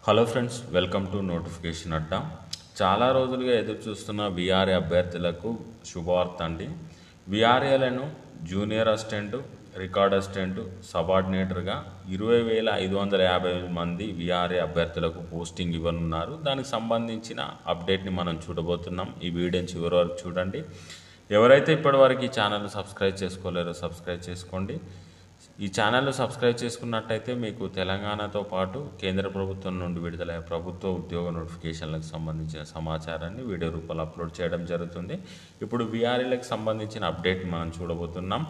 hello friends welcome to notification Adda చాలా రోజులుగా ఎదురు చూస్తున్న విఆర్ఏ అభ్యర్థులకు శుభవార్త అండి విఆర్ఏలను జూనియర్ అసిస్టెంట్ రికార్డ్ అసిస్టెంట్ సబార్డినేటర్గా ఇరవై వేల ఐదు వందల యాభై మంది విఆర్ఏ అభ్యర్థులకు పోస్టింగ్ ఇవ్వనున్నారు దానికి సంబంధించిన అప్డేట్ని మనం చూడబోతున్నాం ఈ వీడియోని చివరి వరకు చూడండి ఎవరైతే ఇప్పటివరకు ఈ ఛానల్ సబ్స్క్రైబ్ చేసుకోలేరో సబ్స్క్రైబ్ చేసుకోండి ఈ ఛానల్ సబ్స్క్రైబ్ చేసుకున్నట్టయితే మీకు తెలంగాణతో పాటు కేంద్ర ప్రభుత్వం నుండి విడుదలయ్యే ప్రభుత్వ ఉద్యోగ నోటిఫికేషన్లకు సంబంధించిన సమాచారాన్ని వీడియో రూపంలో అప్లోడ్ చేయడం జరుగుతుంది ఇప్పుడు విఆర్ఏలకు సంబంధించిన అప్డేట్ మనం చూడబోతున్నాం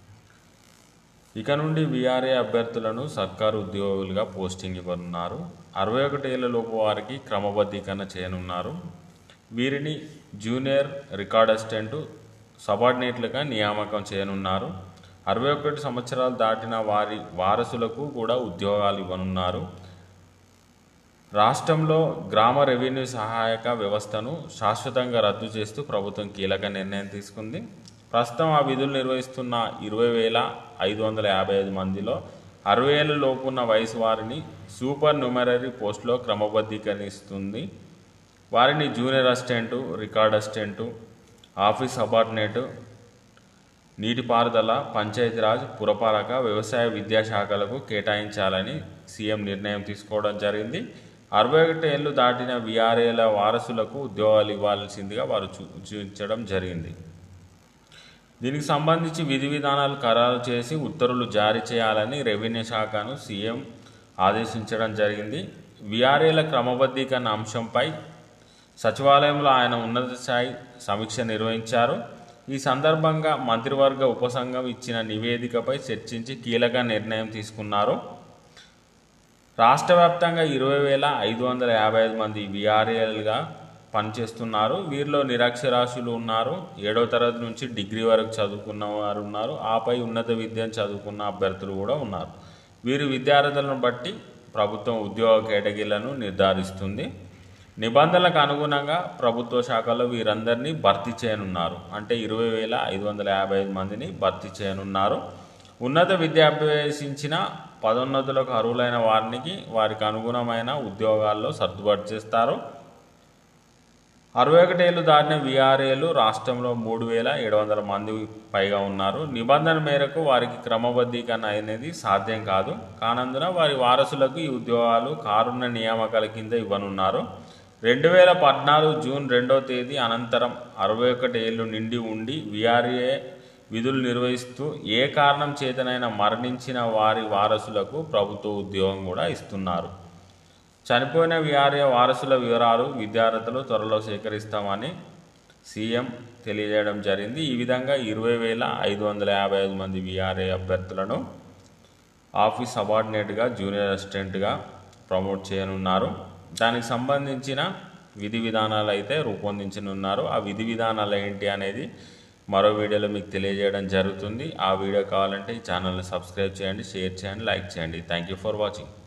ఇక నుండి విఆర్ఏ అభ్యర్థులను సర్కారు ఉద్యోగులుగా పోస్టింగ్ ఇవ్వనున్నారు అరవై ఒకటి ఏళ్లలోపు వారికి క్రమబద్ధీకరణ చేయనున్నారు వీరిని జూనియర్ రికార్డ్ అసిస్టెంట్ సబార్డినేట్లుగా నియామకం చేయనున్నారు అరవై ఒకటి సంవత్సరాలు దాటిన వారి వారసులకు కూడా ఉద్యోగాలు ఇవ్వనున్నారు రాష్ట్రంలో గ్రామ రెవెన్యూ సహాయక వ్యవస్థను శాశ్వతంగా రద్దు చేస్తూ ప్రభుత్వం కీలక నిర్ణయం తీసుకుంది ప్రస్తుతం ఆ విధులు నిర్వహిస్తున్న ఇరవై వేల ఐదు వందల యాభై ఐదు మందిలో అరవై ఏళ్ళ లోపు ఉన్న వయసు వారిని సూపర్ న్యూమరరీ పోస్టులో క్రమబద్ధీకరిస్తుంది వారిని junior assistant record assistant office subordinate నీటిపారుదల పంచాయతీరాజ్ పురపాలక వ్యవసాయ విద్యాశాఖలకు కేటాయించాలని సీఎం నిర్ణయం తీసుకోవడం జరిగింది అరవై ఒకటి ఏళ్ళు దాటిన విఆర్ఏల వారసులకు ఉద్యోగాలు ఇవ్వాల్సిందిగా వారు చూ- సూచించడం జరిగింది దీనికి సంబంధించి విధి విధానాలు ఖరారు చేసి ఉత్తర్వులు జారీ చేయాలని రెవెన్యూ శాఖను సీఎం ఆదేశించడం జరిగింది విఆర్ఏల క్రమబద్ధీకరణ అంశంపై సచివాలయంలో ఆయన ఉన్నత స్థాయి సమీక్ష నిర్వహించారు ఈ సందర్భంగా మంత్రివర్గ ఉపసంఘం ఇచ్చిన నివేదికపై చర్చించి కీలక నిర్ణయం తీసుకున్నారు రాష్ట్ర వ్యాప్తంగా ఇరవై వేల ఐదు వందల యాభై ఐదు మంది విఆర్ఏలుగా పనిచేస్తున్నారు వీరిలో నిరక్షరాస్యులు ఉన్నారు ఏడో తరగతి నుంచి డిగ్రీ వరకు చదువుకున్న వారు ఉన్నారు ఆపై ఉన్నత విద్యను చదువుకున్న అభ్యర్థులు కూడా ఉన్నారు వీరి విద్యార్థులను బట్టి ప్రభుత్వం ఉద్యోగ కేటగిరీలను నిర్ధారిస్తుంది నిబంధనలకు అనుగుణంగా ప్రభుత్వ శాఖలో వీరందరినీ భర్తీ చేయనున్నారు అంటే ఇరవై వేల ఐదు వందల యాభై ఐదు మందిని భర్తీ చేయనున్నారు ఉన్నత విద్య అభ్యసించిన పదోన్నతులకు అర్హులైన వారికి వారికి అనుగుణమైన ఉద్యోగాల్లో సర్దుబాటు చేస్తారు అరవై ఒకటేళ్ళు దాటిన విఆర్ఏలు రాష్ట్రంలో మూడు వేల ఏడు వందల మంది పైగా ఉన్నారు నిబంధన మేరకు వారికి క్రమబద్ధీకరణ అనేది సాధ్యం కాదు కానందున వారి వారసులకు ఈ ఉద్యోగాలు కారుణ్య నియామకాల కింద ఇవ్వనున్నారు రెండు వేల పద్నాలుగు జూన్ రెండో తేదీ అనంతరం అరవై ఒకటి ఏళ్ళు నిండి ఉండి విఆర్ఏ విధులు నిర్వహిస్తూ ఏ కారణం చేతనైనా మరణించిన వారి వారసులకు ప్రభుత్వ ఉద్యోగం కూడా ఇస్తున్నారు చనిపోయిన విఆర్ఏ వారసుల వివరాలు విద్యార్థులు త్వరలో సేకరిస్తామని సీఎం తెలియజేయడం జరిగింది ఈ విధంగా ఇరవై వేల ఐదు వందల యాభై ఐదు మంది విఆర్ఏ అభ్యర్థులను ఆఫీస్ సబార్డినేట్గా జూనియర్ అసిస్టెంట్గా ప్రమోట్ చేయనున్నారు దానికి సంబంధించిన విధి విధానాలు అయితే రూపొందించనున్నారు ఆ విధి విధానాలు ఏంటి అనేది మరో వీడియోలో మీకు తెలియజేయడం జరుగుతుంది ఆ వీడియో కావాలంటే ఈ ఛానల్ని సబ్స్క్రైబ్ చేయండి షేర్ చేయండి లైక్ చేయండి థ్యాంక్ యూ ఫర్ వాచింగ్